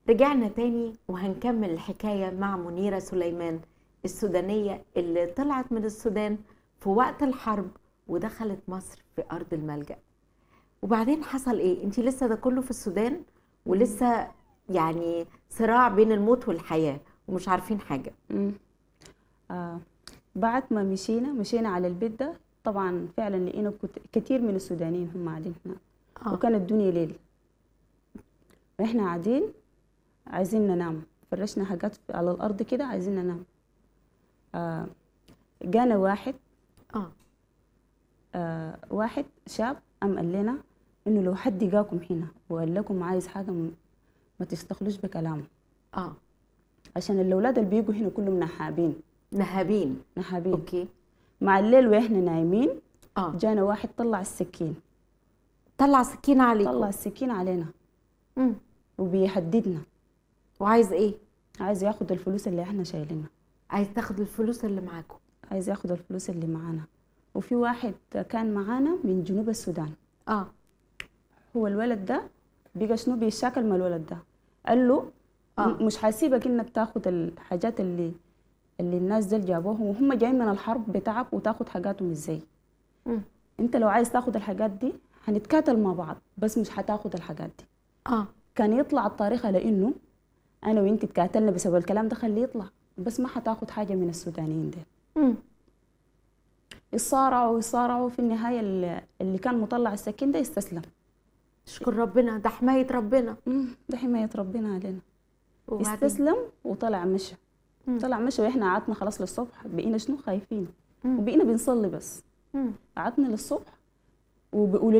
رجعنا تاني وهنكمل الحكاية مع منيرة سليمان السودانية اللي طلعت من السودان في وقت الحرب ودخلت مصر في أرض الملجأ وبعدين حصل إيه؟ أنت لسه ده كله في السودان ولسه يعني صراع بين الموت والحياة ومش عارفين حاجة مم. آه. بعد ما مشينا مشينا على البيت ده طبعا فعلا لقينا كت- كتير من السودانيين هم قاعدين هناك آه. وكانت الدنيا ليل واحنا قاعدين عايزين ننام فرشنا حاجات على الارض كده عايزين ننام آه. جانا واحد آه آه. واحد شاب قام قال لنا انه لو حد جاكم هنا وقال لكم عايز حاجه م- ما تستخلوش بكلامه آه عشان الاولاد اللي بيجوا هنا كلهم نحابين نهابين نحابين أوكي مع الليل واحنا نايمين آه جانا واحد طلع السكين طلع سكينة عليكم طلع السكين علينا مم. وبيهددنا وعايز إيه؟ عايز ياخد الفلوس اللي احنا شايلينها عايز تاخد الفلوس اللي معاكم عايز ياخد الفلوس اللي معانا وفي واحد كان معانا من جنوب السودان آه هو الولد ده بقى شنو بيشاكل مع الولد ده قال له آه. م- مش هسيبك انك تاخد الحاجات اللي اللي الناس دول جابوها وهم جايين من الحرب بتعب وتاخد حاجاتهم ازاي مم. انت لو عايز تاخد الحاجات دي هنتكاتل مع بعض بس مش هتاخد الحاجات دي آه كان يطلع الطريق على انه انا وانت تكاتلنا بسبب الكلام ده خليه يطلع بس ما حتاخد حاجه من السودانيين دي مم. يصارعوا ويصارعوا في النهايه اللي, اللي كان مطلع السكين ده يستسلم شكر ربنا ده حماية ربنا مم، ده حمايه ربنا علينا وبعدين استسلم وطلع مشى مم. طلع مشى واحنا قعدنا خلاص للصبح بقينا شنو خايفين مم. وبقينا بنصلي بس مم. قعدنا للصبح وبيقولوا